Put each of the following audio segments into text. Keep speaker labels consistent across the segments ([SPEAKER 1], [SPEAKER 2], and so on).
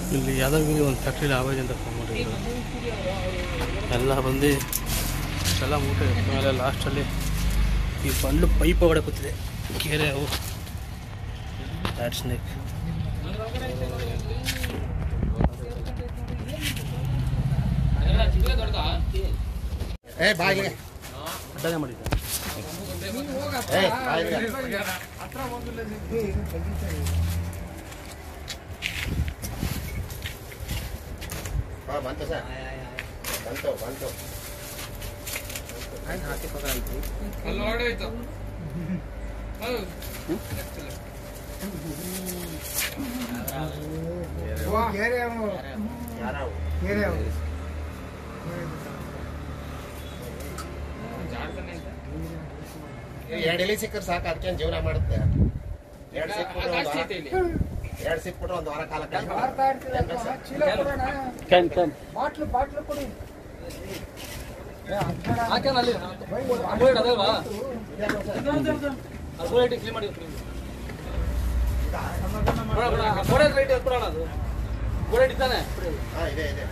[SPEAKER 1] ಇಲ್ಲಿ ಯಾದಗಿರಿ ಒಂದು ಫ್ಯಾಕ್ಟ್ರಿಲಿ ಆವೇಜ್ ಅಂತ ಫೋನ್ ಮಾಡಿದ್ರು ಎಲ್ಲ ಬಂದು ಎಲ್ಲ ಮೂಟೆ ಮೇಲೆ ಲಾಸ್ಟಲ್ಲಿ ಈ ಬಂಡು ಪೈಪ್ ಒಳಗಡೆ ಕೂತಿದೆ ಕೆರೆ ಅವು ದ್ಯಾಟ್ ಸ್ನೇಕ್
[SPEAKER 2] ಏ ಬಾಯಿಗೆ
[SPEAKER 1] ಅಡ್ಡನೆ ಮಾಡಿದ್ದೆ
[SPEAKER 2] ಏ ಬಾಯಿಗೆ ಹಾಂ ಬಂತು ಸರ್ ಬಂತು ಬಂತು ಯಾರು ಎರಡು ಎಲೆ ಸಿಕ್ಕರೆ ಸಾಕು ಅದಕ್ಕೇನು ಜೀವನ ಮಾಡುತ್ತೆ ಎರಡು ಸಿಕ್ಬಿಟ್ರೆ ಒಂದು ವಾರ ಎರಡು ಸಿಕ್ಬಿಟ್ರೆ ಒಂದು ವಾರ ಕಾಲ
[SPEAKER 1] ಕ್ಯಾನ್ ಕ್ಯಾನ್
[SPEAKER 3] ಬಾಟ್ಲು ಬಾಟ್ಲು ಕೊಡಿ
[SPEAKER 2] ಹಾಂ ಇದೆ ಇದೆ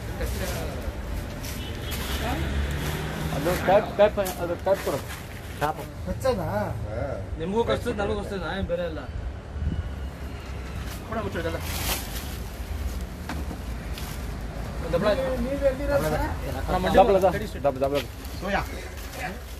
[SPEAKER 1] ಅದು ಟ್ಯಾಪ್ ಟ್ಯಾಪ್ ಅದು ಟ್ಯಾಪ್ ಕೊಡು
[SPEAKER 3] ಹಚ್ಚದ
[SPEAKER 2] ಹಾಂ
[SPEAKER 1] ನಿಮಗೂ ಕಷ್ಟದ ನನಗೂ ಕಷ್ಟದ ನಾ ಏನು ಬೇರೆ ಇಲ್ಲ ಕೊಡ ಮುಚ್ಚೋದಲ್ಲ
[SPEAKER 3] ನೀವ್ ಎಲ್ಲಿರೋದು ಸರ್?
[SPEAKER 1] ಡಬಲ್ ಅದ ಡಬಲ್ ಡಬಲ್
[SPEAKER 2] ಸೋಯಾ